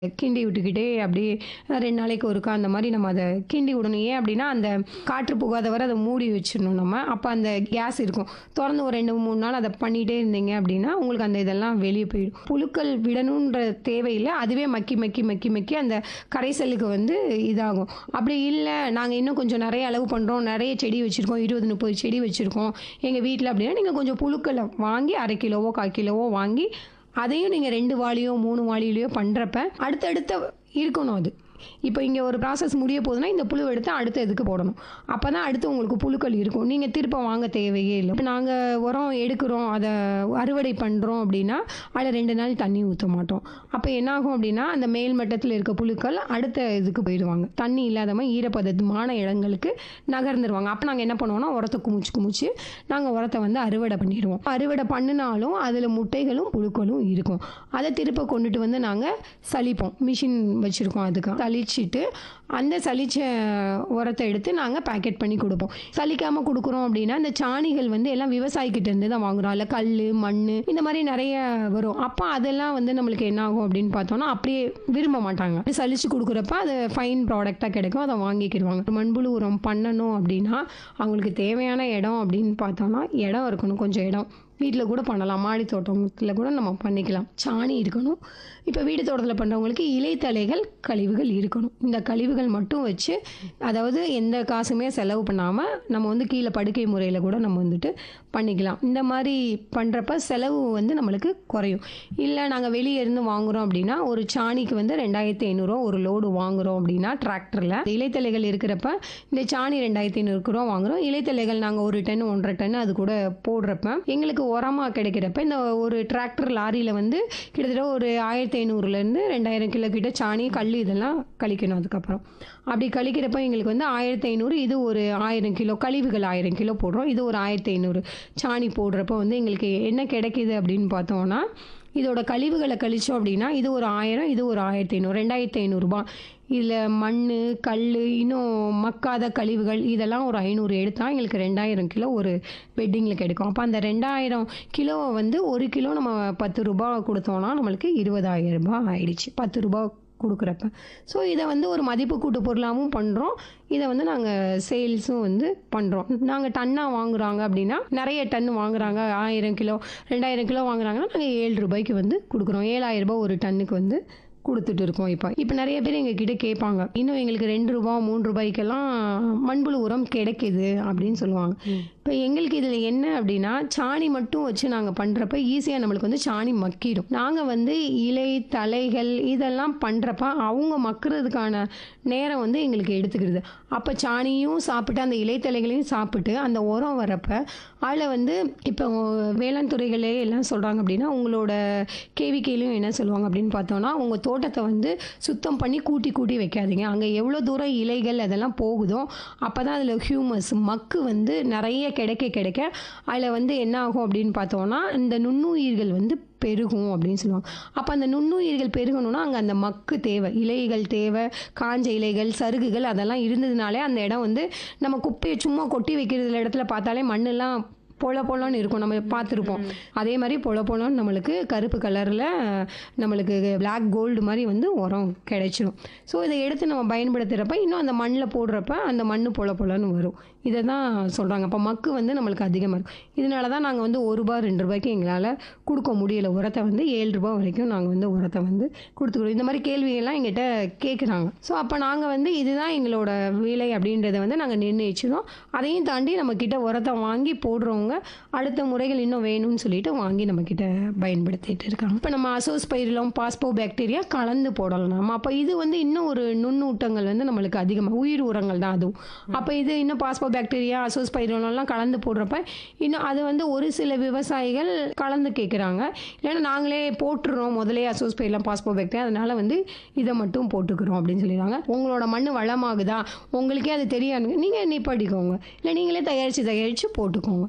கிண்டி விட்டுக்கிட்டே அப்படியே ரெண்டு நாளைக்கு ஒருக்கா அந்த மாதிரி நம்ம அதை கிண்டி விடணும் ஏன் அப்படின்னா அந்த காற்று புகாத வரை அதை மூடி வச்சிடணும் நம்ம அப்போ அந்த கேஸ் இருக்கும் திறந்து ஒரு ரெண்டு மூணு நாள் அதை பண்ணிகிட்டே இருந்தீங்க அப்படின்னா உங்களுக்கு அந்த இதெல்லாம் வெளியே போயிடும் புழுக்கள் விடணுன்ற தேவையில்லை அதுவே மக்கி மக்கி மக்கி மக்கி அந்த கரைசலுக்கு வந்து இதாகும் அப்படி இல்லை நாங்கள் இன்னும் கொஞ்சம் நிறைய அளவு பண்ணுறோம் நிறைய செடி வச்சுருக்கோம் இருபது முப்பது செடி வச்சுருக்கோம் எங்கள் வீட்டில் அப்படின்னா நீங்கள் கொஞ்சம் புழுக்களை வாங்கி அரை கிலோவோ கால் கிலோவோ வாங்கி அதையும் நீங்கள் ரெண்டு வாளியோ மூணு வாளியிலையோ பண்ணுறப்ப அடுத்தடுத்த இருக்கணும் அது இப்போ இங்கே ஒரு ப்ராசஸ் முடிய போகுதுன்னா இந்த புழு எடுத்து அடுத்த இதுக்கு போடணும் அப்போ தான் அடுத்து உங்களுக்கு புழுக்கள் இருக்கும் நீங்கள் திருப்ப வாங்க தேவையே இல்லை இப்போ நாங்கள் உரம் எடுக்கிறோம் அதை அறுவடை பண்ணுறோம் அப்படின்னா அதில் ரெண்டு நாள் தண்ணி ஊற்ற மாட்டோம் அப்போ என்னாகும் அப்படின்னா அந்த மேல் மட்டத்தில் இருக்க புழுக்கள் அடுத்த இதுக்கு போயிடுவாங்க தண்ணி இல்லாத மாதிரி ஈரப்பதமான இடங்களுக்கு நகர்ந்துருவாங்க அப்போ நாங்கள் என்ன பண்ணுவோம்னா உரத்தை குமிச்சு குமிச்சு நாங்கள் உரத்தை வந்து அறுவடை பண்ணிடுவோம் அறுவடை பண்ணினாலும் அதில் முட்டைகளும் புழுக்களும் இருக்கும் அதை திருப்ப கொண்டுட்டு வந்து நாங்கள் சலிப்போம் மிஷின் வச்சுருக்கோம் அதுக்கு சலிச்சிட்டு அந்த சலிச்ச உரத்தை எடுத்து நாங்கள் பேக்கெட் பண்ணி கொடுப்போம் சலிக்காமல் கொடுக்குறோம் அப்படின்னா இந்த சாணிகள் வந்து எல்லாம் விவசாயிக்கிட்ட இருந்து தான் வாங்குறோம் அதில் கல் மண் இந்த மாதிரி நிறைய வரும் அப்போ அதெல்லாம் வந்து நம்மளுக்கு என்ன ஆகும் அப்படின்னு பார்த்தோம்னா அப்படியே விரும்ப மாட்டாங்க சலிச்சு கொடுக்குறப்ப அது ஃபைன் ப்ராடக்டாக கிடைக்கும் அதை வாங்கிக்கிடுவாங்க மண்புழு உரம் பண்ணணும் அப்படின்னா அவங்களுக்கு தேவையான இடம் அப்படின்னு பார்த்தோம்னா இடம் இருக்கணும் கொஞ்சம் இடம் வீட்டில் கூட பண்ணலாம் மாடி தோட்டத்தில் கூட நம்ம பண்ணிக்கலாம் சாணி இருக்கணும் இப்போ வீடு தோட்டத்தில் பண்ணுறவங்களுக்கு இலைத்தலைகள் கழிவுகள் இருக்கணும் இந்த கழிவுகள் மட்டும் வச்சு அதாவது எந்த காசுமே செலவு பண்ணாமல் நம்ம வந்து கீழே படுக்கை முறையில் கூட நம்ம வந்துட்டு பண்ணிக்கலாம் இந்த மாதிரி பண்ணுறப்ப செலவு வந்து நம்மளுக்கு குறையும் இல்லை நாங்கள் வெளியே இருந்து வாங்குகிறோம் அப்படின்னா ஒரு சாணிக்கு வந்து ரெண்டாயிரத்தி ஐநூறுரூவா ஒரு லோடு வாங்குகிறோம் அப்படின்னா டிராக்டரில் இலைத்தலைகள் இருக்கிறப்ப இந்த சாணி ரெண்டாயிரத்தி ஐநூறு ரூபா வாங்குகிறோம் இலைத்தலைகள் நாங்கள் ஒரு டன் ஒன்றரை டன் அது கூட போடுறப்ப எங்களுக்கு உரமாக கிடைக்கிறப்ப இந்த ஒரு டிராக்டர் லாரியில் வந்து கிட்டத்தட்ட ஒரு ஆயிரத்தி ஐநூறுலேருந்து ரெண்டாயிரம் கிலோ கிட்ட சாணி கல் இதெல்லாம் கழிக்கணும் அதுக்கப்புறம் அப்படி கழிக்கிறப்ப எங்களுக்கு வந்து ஆயிரத்தி ஐநூறு இது ஒரு ஆயிரம் கிலோ கழிவுகள் ஆயிரம் கிலோ போடுறோம் இது ஒரு ஆயிரத்தி ஐநூறு சாணி போடுறப்ப வந்து எங்களுக்கு என்ன கிடைக்கிது அப்படின்னு பார்த்தோம்னா இதோட கழிவுகளை கழிச்சோம் அப்படின்னா இது ஒரு ஆயிரம் இது ஒரு ஆயிரத்தி ஐநூறு ரெண்டாயிரத்தி ஐநூறுரூபா இதில் மண் கல் இன்னும் மக்காத கழிவுகள் இதெல்லாம் ஒரு ஐநூறு எடுத்தால் எங்களுக்கு ரெண்டாயிரம் கிலோ ஒரு வெட்டிங்கில் கிடைக்கும் அப்போ அந்த ரெண்டாயிரம் கிலோவை வந்து ஒரு கிலோ நம்ம பத்து ரூபா கொடுத்தோம்னா நம்மளுக்கு இருபதாயிரம் ரூபாய் ஆயிடுச்சு பத்து ரூபா கொடுக்குறப்ப ஸோ இதை வந்து ஒரு மதிப்பு கூட்டு பொருளாகவும் பண்ணுறோம் இதை வந்து நாங்கள் சேல்ஸும் வந்து பண்ணுறோம் நாங்கள் டன்னாக வாங்குறாங்க அப்படின்னா நிறைய டன் வாங்குறாங்க ஆயிரம் கிலோ ரெண்டாயிரம் கிலோ வாங்குறாங்கன்னா நாங்கள் ஏழு ரூபாய்க்கு வந்து கொடுக்குறோம் ஏழாயிரம் ரூபாய் ஒரு டன்னுக்கு வந்து கொடுத்துட்டு இருக்கோம் இப்போ இப்போ நிறைய பேர் எங்ககிட்ட கேட்பாங்க இன்னும் எங்களுக்கு ரெண்டு ரூபா மூணு ரூபாய்க்கெல்லாம் மண்புழு உரம் கிடைக்குது அப்படின்னு சொல்லுவாங்க இப்போ எங்களுக்கு இதில் என்ன அப்படின்னா சாணி மட்டும் வச்சு நாங்கள் பண்ணுறப்ப ஈஸியாக நம்மளுக்கு வந்து சாணி மக்கிடும் நாங்கள் வந்து இலை தலைகள் இதெல்லாம் பண்ணுறப்ப அவங்க மக்கிறதுக்கான நேரம் வந்து எங்களுக்கு எடுத்துக்கிடுது அப்போ சாணியும் சாப்பிட்டு அந்த இலைத்தலைகளையும் சாப்பிட்டு அந்த உரம் வரப்ப அதில் வந்து இப்போ வேளாண் துறைகளே எல்லாம் சொல்கிறாங்க அப்படின்னா உங்களோட கேவிக்கையிலையும் என்ன சொல்லுவாங்க அப்படின்னு பார்த்தோன்னா உங்கள் தோட்டத்தை வந்து சுத்தம் பண்ணி கூட்டி கூட்டி வைக்காதீங்க அங்கே எவ்வளோ தூரம் இலைகள் அதெல்லாம் போகுதோ அப்போ தான் அதில் ஹியூமஸ் மக்கு வந்து நிறைய கிடைக்க கிடைக்க அதில் வந்து என்ன ஆகும் அப்படின்னு பார்த்தோன்னா இந்த நுண்ணுயிர்கள் வந்து பெருகும் அப்படின்னு சொல்லுவாங்க அப்போ அந்த நுண்ணுயிர்கள் பெருகணும்னா அங்கே அந்த மக்கு தேவை இலைகள் தேவை காஞ்ச இலைகள் சருகுகள் அதெல்லாம் இருந்ததுனாலே அந்த இடம் வந்து நம்ம குப்பையை சும்மா கொட்டி வைக்கிறது இடத்துல பார்த்தாலே மண்ணெல்லாம் பொல பொலன்னு இருக்கும் நம்ம பார்த்துருப்போம் அதே மாதிரி பொல பொலன்னு நம்மளுக்கு கருப்பு கலரில் நம்மளுக்கு பிளாக் கோல்டு மாதிரி வந்து உரம் கிடைச்சிடும் ஸோ இதை எடுத்து நம்ம பயன்படுத்துகிறப்ப இன்னும் அந்த மண்ணில் போடுறப்ப அந்த மண் பொல பொலன்னு வரும் இதை தான் சொல்கிறாங்க அப்போ மக்கு வந்து நம்மளுக்கு அதிகமாக இருக்கும் இதனால தான் நாங்கள் வந்து ஒரு ரூபா ரெண்டு ரூபாய்க்கு எங்களால் கொடுக்க முடியல உரத்தை வந்து ஏழு ரூபா வரைக்கும் நாங்கள் வந்து உரத்தை வந்து கொடுத்துக்கிறோம் இந்த மாதிரி கேள்வியெல்லாம் எங்கிட்ட கேட்குறாங்க ஸோ அப்போ நாங்கள் வந்து இதுதான் எங்களோட விலை அப்படின்றத வந்து நாங்கள் நிர்ணயிச்சிடும் அதையும் தாண்டி நம்மக்கிட்ட உரத்தை வாங்கி போடுறவங்க அடுத்த முறைகள் இன்னும் வேணும்னு சொல்லிட்டு வாங்கி நம்மக்கிட்ட பயன்படுத்திட்டு இருக்காங்க இப்போ நம்ம அசோஸ் பயிரிலம் பாஸ்போ பாக்டீரியா கலந்து போடலாம் நம்ம அப்போ இது வந்து இன்னும் ஒரு நுண்ணூட்டங்கள் வந்து நம்மளுக்கு அதிகமாக உயிர் உரங்கள் தான் அதுவும் அப்போ இது இன்னும் பாஸ்போ பாக்டீரியா அசோஸ் பயிரிலம்லாம் கலந்து போடுறப்ப இன்னும் அது வந்து ஒரு சில விவசாயிகள் கலந்து கேட்குறாங்க இல்லைன்னா நாங்களே போட்டுறோம் முதலே அசோஸ் பயிரெலாம் பாஸ்போ பாக்டீரியா அதனால வந்து இதை மட்டும் போட்டுக்கிறோம் அப்படின்னு சொல்லிடுறாங்க உங்களோட மண் வளமாகுதா உங்களுக்கே அது தெரியாதுங்க நீங்கள் நிப்பாட்டிக்கோங்க இல்லை நீங்களே தயாரித்து தயாரித்து போட்டுக்கோங்க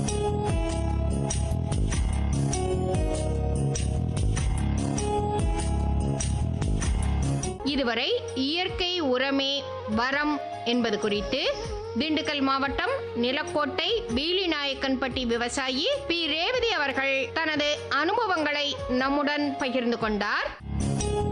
இதுவரை இயற்கை உரமே வரம் என்பது குறித்து திண்டுக்கல் மாவட்டம் நிலக்கோட்டை பீலிநாயக்கன்பட்டி விவசாயி பி ரேவதி அவர்கள் தனது அனுபவங்களை நம்முடன் பகிர்ந்து கொண்டார்